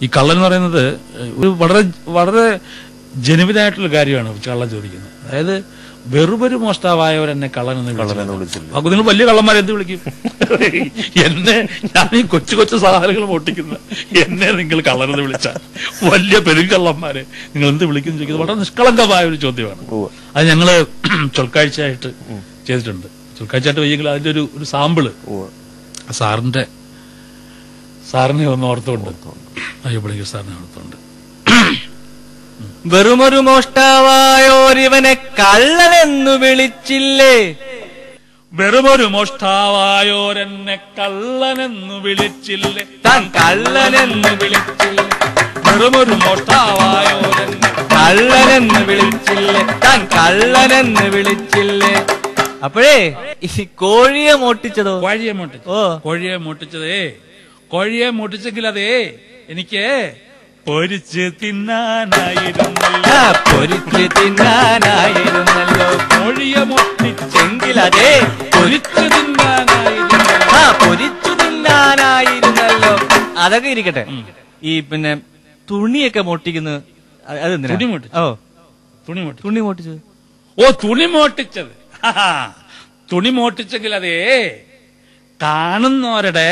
ഈ കള്ളൻ എന്ന് പറയുന്നത് ഒരു വളരെ വളരെ ജനുവിനായിട്ടുള്ള കാര്യമാണ് കള്ളൻ ചോദിക്കുന്നത് അതായത് വെറുപൊരു മോഷ്ടാവായവരെന്നെ കള്ളൻ എന്ന് കള്ളനെന്ന് വിളിച്ചു വിളിച്ചില്ല. അപ്പൊ നിങ്ങൾ വലിയ കള്ളന്മാരെ എന്ത് വിളിക്കും എന്നെ ഞാൻ ഈ കൊച്ചു കൊച്ചു സാധനങ്ങൾ മോട്ടിക്കുന്ന എന്നെ നിങ്ങൾ കള്ളനെന്ന് വിളിച്ചാൽ വലിയ പെരുങ്കള്ളന്മാരെ നിങ്ങൾ എന്ത് വിളിക്കും ചോദിക്കുന്നത് വളരെ നിഷ്കളങ്കമായ ഒരു ചോദ്യമാണ് ഉവ്വ്. അത് ഞങ്ങള് ചൊൽക്കാഴ്ചയായിട്ട് ചെയ്തിട്ടുണ്ട് ചൊൽക്കാഴ്ചയായിട്ട് വയ്യെങ്കിൽ അതിന്റെ ഒരു ഒരു സാമ്പിള് ഉവ്വ്. സാറിന്റെ സാറിനെ ഒന്ന് ഓർത്തുകൊണ്ട് അയ്യപ്പളിക്ക് സാറിനെ ഓർത്തുകൊണ്ട് വെറുമൊരു മോഷ്ടാവായോരിവനെ കള്ളനെന്നു വിളിച്ചില്ലേ വെറുമൊരു മോഷ്ടാവായോരെന്നെ കള്ളനെന്നു വിളിച്ചില്ലേ താൻ കള്ളനെന്നു വിളിച്ചില്ലേ വെറുമൊരു മോഷ്ടാവായോരെന്നെ കള്ളനെന്ന് വിളിച്ചില്ലേ താൻ കള്ളനെന്ന് വിളിച്ചില്ലേ അപ്പോഴേ ഈ കോഴിയെ മോട്ടിച്ചതോ കോഴിയെ മോട്ടിച്ചു ഓ കോഴിയെ മോട്ടിച്ചതേ കോഴിയെ മോട്ടിച്ചെങ്കിൽ അതേ എനിക്ക് പൊരിച്ച് തിന്നാനായിരുന്നല്ലോ ആ, പൊരിച്ച് തിന്നാനായിരുന്നല്ലോ കോഴിയെ മോട്ടിച്ച് ചെങ്കിലതേ പൊരിച്ച് തിന്നാനായിരുന്നല്ലോ ആ പൊരിച്ചു തിന്നാനായിരുന്നല്ലോ അതൊക്കെ ഇരിക്കട്ടെ ഈ പിന്നെ തുണിയൊക്കെ മോട്ടിക്കുന്നത് അത് അതെന്തിനാ? തുണി മോട്ടിച്ചു. ഓ തുണി മോട്ടിച്ചു തുണി മോട്ടിച്ചത് ഓ തുണി മോട്ടിച്ചത് ഹാ, തുണി മോട്ടിച്ചെങ്കിൽ അതേ കാണുന്നവരുടെ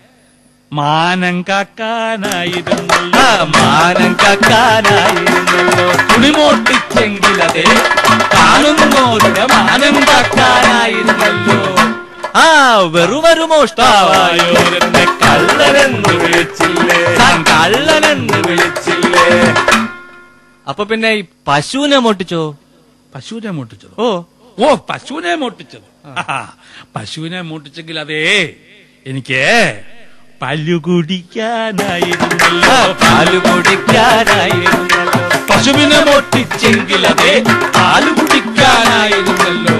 മാനം കാക്കാനായിരുന്നല്ലോ ആ മാനം കാക്കാനായിരുന്നല്ലോ തുണി മോട്ടിച്ചെങ്കിൽ അതെ കാണുന്നോരുടെ മാനം കാക്കാനായിരുന്നല്ലോ ആ വെറുമൊരു മോഷ്ടാവായോരെന്നെ കള്ളനെന്ന് വിളിച്ചില്ലേ താൻ കള്ളനെന്ന് വിളിച്ചില്ലേ അപ്പൊ പിന്നെ ഈ പശുവിനെ മോട്ടിച്ചോ പശുവിനെ മോട്ടിച്ചത് ഓ ഓ പശുവിനെ മോട്ടിച്ചത് ആഹാ, പശുവിനെ മോട്ടിച്ചെങ്കിൽ അതേ എനിക്ക് പല്ലു കുടിക്കാനായിരുന്നല്ലോ ആ, പാല് കുടിക്കാനായിരുന്നല്ലോ പശുവിനെ മോട്ടിച്ചെങ്കിൽ അതേ പാല് കുടിക്കാനായിരുന്നല്ലോ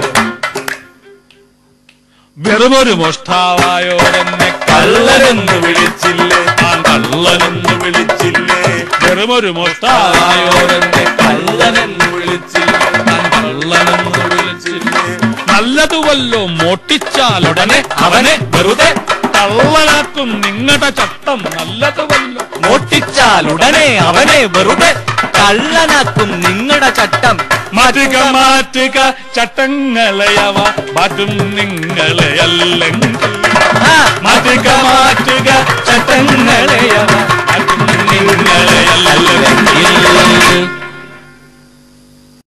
വെറുമൊരു മോഷ്ടാവായോരെന്നെ കള്ളനെന്ന് വിളിച്ചില്ലേ താൻ കള്ളനെന്ന് വിളിച്ചില്ലേ വെറുമൊരു മോഷ്ടാവായോരെന്നെ കള്ളനെന്ന് വിളിച്ചില്ലേ താൻ കള്ളനെന്ന് വിളിച്ചില്ലേ നല്ലതുവല്ലോ മോട്ടിച്ചാലുടനെ അവനെ വെറുതെ കള്ളനാക്കും നിങ്ങളുടെ ചട്ടം നല്ലതുവല്ലോ മോട്ടിച്ചാൽ ഉടനെ അവനെ വെറുതെ കള്ളനാക്കും നിങ്ങളുടെ ചട്ടം മാറ്റുക മാറ്റുക ചട്ടങ്ങളെയവ മാറ്റും നിങ്ങളെ അല്ലെങ്കിൽ ആ, മാറ്റുക മാറ്റുക ചട്ടങ്ങളെയവ മാറ്റും നിങ്ങളെ അല്ലെങ്കിൽ അല്ലെങ്കിൽ